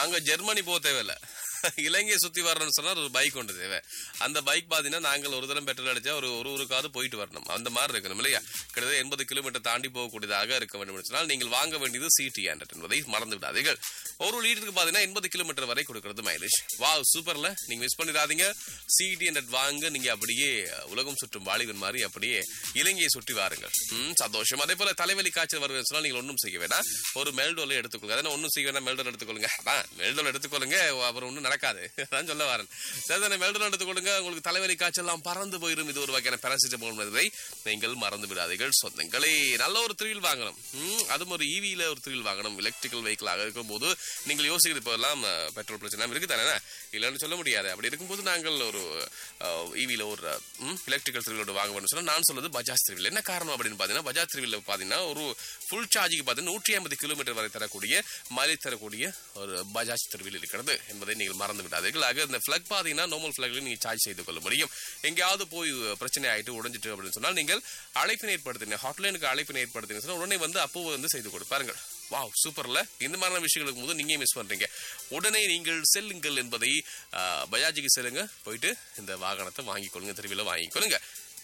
அங்க ஜெர்மனி போக தேவையில்ல இலங்கையை சுத்தி வரணும்னு சொன்னா ஒரு பைக் ஒன்று தேவை அந்த பைக் பாத்தீங்கன்னா நாங்கள் ஒரு தரம் பெட்ரோல் அடிச்சா ஒரு ஒரு ஊருக்காவது போயிட்டு வரணும் அந்த மாதிரி இருக்கணும் இல்லையா கிட்டத்தட்ட எண்பது கிலோமீட்டர் தாண்டி போகக்கூடியதாக இருக்க வேண்டும் என்று சொன்னால் நீங்கள் வாங்க வேண்டியது சிடி ஹண்ட்ரட் என்பதை மறந்து விடாதீர்கள் ஒரு லிட்டருக்கு பாத்தீங்கன்னா எண்பது கிலோமீட்டர் வரை கொடுக்கிறது மைலேஜ் வா சூப்பர்ல நீங்க மிஸ் பண்ணிடாதீங்க சிடி ஹண்ட்ரட் வாங்க நீங்க அப்படியே உலகம் சுற்றும் வாலிபன் மாதிரி அப்படியே இலங்கையை சுற்றி வாருங்கள் ம், சந்தோஷம் அதே போல தலைவலி காய்ச்சல் வருதுன்னு சொன்னா நீங்கள் ஒன்றும் செய்ய வேண்டாம் ஒரு மெல்டோல எடுத்துக்கொள்ளுங்க அதனால ஒன்றும் செய்ய வேண்டாம் மெல்டோல் எடுத்துக்கொள்ளுங்க அதான் மெல்டோல் எடுத்துக்கொள்ளுங்க அப்புறம் ஒன்றும் நடக்காது அதான் சொல்ல வரேன் சரி மெல்டோல் எடுத்துக்கொள்ளுங்க உங்களுக்கு தலைவலி காய்ச்சல் எல்லாம் பறந்து போயிடும் இது ஒரு வகையான பேராசிட்டமால் என்பதை நீங்கள் மறந்து விடாதீர்கள் சொந்தங்களே நல்ல ஒரு த்ரில் வாங்கணும் ம், அதுவும் ஒரு ஈவியில ஒரு த்ரில் வாங்கணும் எலக்ட்ரிக்கல் வெஹிக்கிளாக இருக்கும்போது நீங்கள் யோசிக்கிறது இப்போல்லாம் பெட்ரோல் பிரச்சனை இருக்கு தானே இல்லைன்னு சொல்ல முடியாது அப்படி இருக்கும்போது நாங்கள் ஒரு ஈவியில் ஒரு எலக்ட்ரிக்கல் த்ரிவிலோட வாங்க வேண்டும் சொன்னா நான் சொல்றது பஜாஜ் த்ரிவில் என்ன காரணம் அப்படின்னு பார்த்தீங்கன்னா பஜாஜ் த்ரிவில் பார்த்தீங்கன்னா ஒரு ஃபுல் சார்ஜுக்கு பார்த்தீங்கன்னா நூற்றி ஐம்பது கிலோமீட்டர் வரை தரக்கூடிய மைலேஜ் தரக்கூடிய ஒரு பஜாஜ் த்ரிவில் இருக்கிறது என்பதை நீங்கள் மறந்து விடாதீர்கள் ஆக இந்த ஃபிளக் பார்த்தீங்கன்னா நார்மல் ஃபிளக்ல நீங்கள் சார்ஜ் செய்து கொள்ள முடியும் எங்கேயாவது போய் பிரச்சனை ஆயிட்டு உடைஞ்சிட்டு அப்படின்னு சொன்னால் நீங்கள் அழைப்பினை ஏற்படுத்தின ஹாட்லைனுக்கு அழைப்பினை ஏற்படுத்தின சொன்னா உடனே வந்து அப்போ வந்து செய்து கொடுப்பாருங்கள் வாவ் சூப்பர்ல இந்த மாதிரியான விஷயங்களுக்கு போது நீங்க மிஸ் பண்றீங்க உடனே நீங்கள் செல்லுங்கள் என்பதை ஆ, பஜாஜுக்கு செல்லுங்க போயிட்டு இந்த வாகனத்தை வாங்கிக் கொள்ளுங்க திருவிழா வாங்கிக் கொள்ளுங்க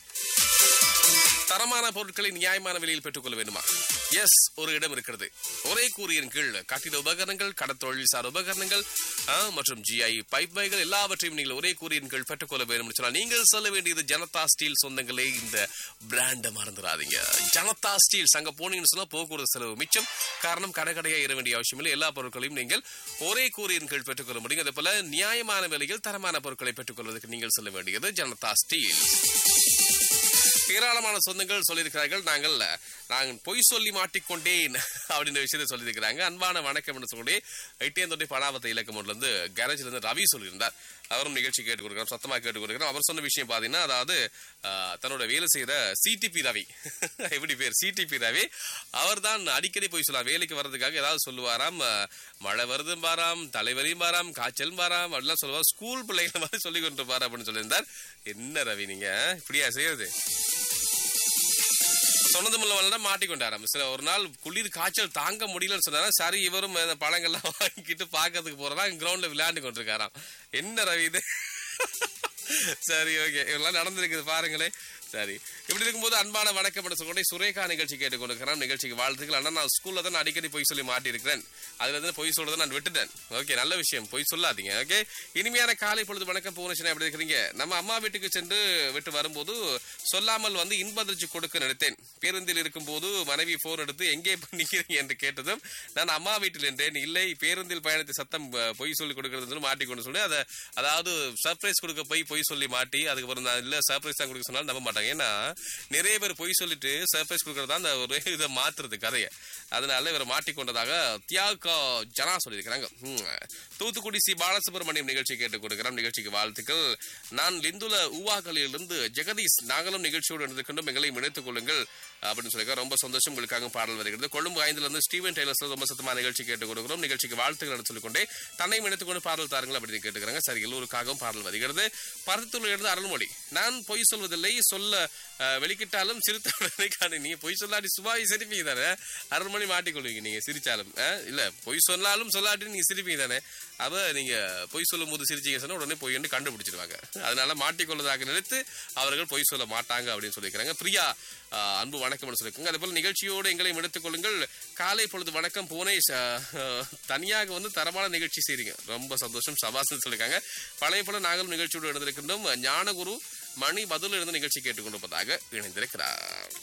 தரமான பொருட்களை நியாயமான விலையில் பெற்றுக்கொள்ள வேண்டுமா எஸ் ஒரு இடம் இருக்கிறது ஒரே கூறியின் கீழ் கட்டிட உபகரணங்கள் கடத்தொழில் சார் உபகரணங்கள் ஆ, மற்றும் ஜிஐ பைப் வைகள் எல்லாவற்றையும் நீங்கள் ஒரே கூறியின் கீழ் பெற்றுக்கொள்ள வேண்டும் என்று சொன்னால் நீங்கள் சொல்ல வேண்டியது ஜனதா ஸ்டீல் சொந்தங்களே இந்த பிராண்டை மறந்துடாதீங்க ஜனதா ஸ்டீல் அங்க போனீங்கன்னு சொன்னா போக்குவரத்து செலவு மிச்சம் காரணம் கடை கடையா ஏற வேண்டிய அவசியம் இல்லை எல்லா பொருட்களையும் நீங்கள் ஒரே கூறியின் கீழ் பெற்றுக்கொள்ள முடியும் அதே போல நியாயமான விலையில் தரமான பொருட்களை பெற்றுக்கொள்வதற்கு நீங்கள் சொல்ல வேண்டியது ஜனதா ஸ்டீல் ஏராளமான சொந்தங்கள் சொல்லியிருக்கிறார்கள் நாங்கள் நாங்கள் பொய் சொல்லி மாட்டிக்கொண்டேன் அப்படின்ற விஷயத்தை சொல்லியிருக்கிறாங்க அன்பான வணக்கம் என்று சொல்லி எட்டியந்தொட்டி பணாவத்தை இலக்கம் ஒன்றுல இருந்து கேரேஜ்ல இருந்து ரவி சொல்லியிருந்தார் அவரும் நிகழ்ச்சி கேட்டு கொடுக்குறோம் சத்தமா கேட்டு கொடுக்குறோம் அவர் சொன்ன விஷயம் பாத்தீங்கன்னா அதாவது ஆஹ், தன்னோட வேலை செய்த சிடிபி ரவி எப்படி பேர் சிடிபி ரவி அவர் தான் அடிக்கடி போய் சொல்லுவார் வேலைக்கு வர்றதுக்காக ஏதாவது சொல்லுவாராம் ஆஹ், மழை வருதும் பாராம் தலைவலியும் பாராம் காய்ச்சலும் பாராம் அப்படிலாம் சொல்லுவார் ஸ்கூல் பிள்ளைகளை மாதிரி சொல்லி கொண்டு பாரு அப்படின்னு சொல்லியிருந்தார் என்ன ரவி நீங்க இப்படியா செய்யறது சொன்னதும் இல்ல மாட்டிக்கொண்டாராம் சில ஒரு நாள் குளிர் காய்ச்சல் தாங்க முடியலன்னு சொன்னாரா சரி இவரும் இந்த பழங்கள்லாம் வாங்கிட்டு பார்க்கறதுக்கு போறதா கிரவுண்ட்ல விளையாண்டு கொண்டிருக்காராம் என்ன ரவி இது சரி ஓகே இதெல்லாம் நடந்திருக்குது பாருங்களேன் சரி இப்படி இருக்கும்போது அன்பான வணக்கம் என்று சொல்லி சுரேகா நிகழ்ச்சி கேட்டுக்கொண்டிருக்கிறேன் நிகழ்ச்சிக்கு வாழ்த்துக்கள் அண்ணா நான் ஸ்கூல்ல தான் அடிக்கடி பொய் சொல்லி மாட்டியிருக்கிறேன் அதுல இருந்து பொய் சொல்றதை நான் விட்டுட்டேன் ஓகே நல்ல விஷயம் பொய் சொல்லாதீங்க ஓகே இனிமையான காலை பொழுது வணக்கம் புவனேஸ்வரன் எப்படி இருக்கிறீங்க நம்ம அம்மா வீட்டுக்கு சென்று விட்டு வரும்போது சொல்லாமல் வந்து இன்பதிர்ச்சி கொடுக்க நினைத்தேன் பேருந்தில் இருக்கும்போது மனைவி போன் எடுத்து எங்கே நிற்கிறீங்க என்று கேட்டதும் நான் அம்மா வீட்டில் என்றேன் இல்லை பேருந்தில் பயணித்த சத்தம் அஹ், பொய் சொல்லி கொடுக்கறது சொல்லி மாட்டிக்கொண்டு சொல்லி அதை அதாவது சர்ப்ரைஸ் கொடுக்க போய் பொய் சொல்லி மாட்டி அதுக்கப்புறம் நான் இல்ல சர்ப்ரைஸ் தான் கொடுக்க சொன்னாலும் நம்ப மாட்டாங்க ஏன்னா நிறைய பேர் பொய் சொல்லிட்டு சர்ப்ரைஸ் கொடுக்கறது தான் அந்த ஒரு இதை மாத்துறது கதையை அதனால இவரை மாட்டிக்கொண்டதாக தியாகா ஜனா சொல்லியிருக்கிறாங்க ம். தூத்துக்குடி சி பாலசுப்ரமணியம் நிகழ்ச்சி கேட்டுக் கொடுக்கிறோம் நிகழ்ச்சிக்கு வாழ்த்துக்கள் நான் லிந்துல ஊவாக்களிலிருந்து ஜெகதீஷ் நாங்களும் நிகழ்ச்சியோடு இருந்திருக்கின்றோம் எங்களையும் இணைத்துக் கொள்ளுங்கள் அப்படின்னு சொல்லியிருக்காங்க ரொம்ப சந்தோஷம் உங்களுக்காக பாடல் வருகிறது கொழும்பு ஐந்துல இருந்து ஸ்டீவன் டெய்லர்ஸ் ரொம்ப சத்தமா நிகழ்ச்சி கேட்டுக் கொடுக்கிறோம் நிகழ்ச்சிக்கு வாழ்த்துக்கள் என்று சொல்லிக்கொண்டே தன்னையும் இணைத்துக் கொண்டு பாடல் தாருங்கள் அப்படின்னு கேட்டுக்கிறாங்க சரி எல்லோருக்காகவும் பாடல் வருகிறது பருத்தூர் இருந்து அருள்மொழி நான் பொய் சொல்வதில்லை சொல்ல அஹ், வெளிக்கிட்டாலும் சிரித்தவுடனே காணி நீங்க பொய் சொல்லாட்டி சுபாவி சிரிப்பீங்க தானே அருள்மொழி மாட்டிக்கொள்வீங்க நீங்க சிரிச்சாலும் அஹ், இல்ல பொய் சொன்னாலும் சொல்லாட்டி நீங்க சிரிப்பீங்க தானே அவ நீங்க பொய் சொல்லும் போது சிரிச்சீங்க சொன்னா உடனே பொய் என்று கண்டுபிடிச்சிருவாங்க அதனால மாட்டிக்கொள்வதாக நினைத்து அவர்கள் பொய் சொல்ல மாட்டாங்க அப்படின்னு சொல்லியிருக்கிறாங்க பிரியா ஆஹ், அன்பு வணக்கம் சொல்லியிருக்காங்க அதே போல நிகழ்ச்சியோடு எங்களையும் எடுத்துக் கொள்ளுங்கள் காலை பொழுது வணக்கம் பூனை தனியாக வந்து தரமான நிகழ்ச்சி செய்றீங்க ரொம்ப சந்தோஷம் சபாசன் சொல்லியிருக்காங்க பழைய போல நாங்களும் நிகழ்ச்சியோடு இருந்திருக்கின்றோம் ஞானகுரு மணி பதில் இருந்து நிகழ்ச்சி கேட்டுக்கொண்டிருப்பதாக இணைந்திருக்கிறார்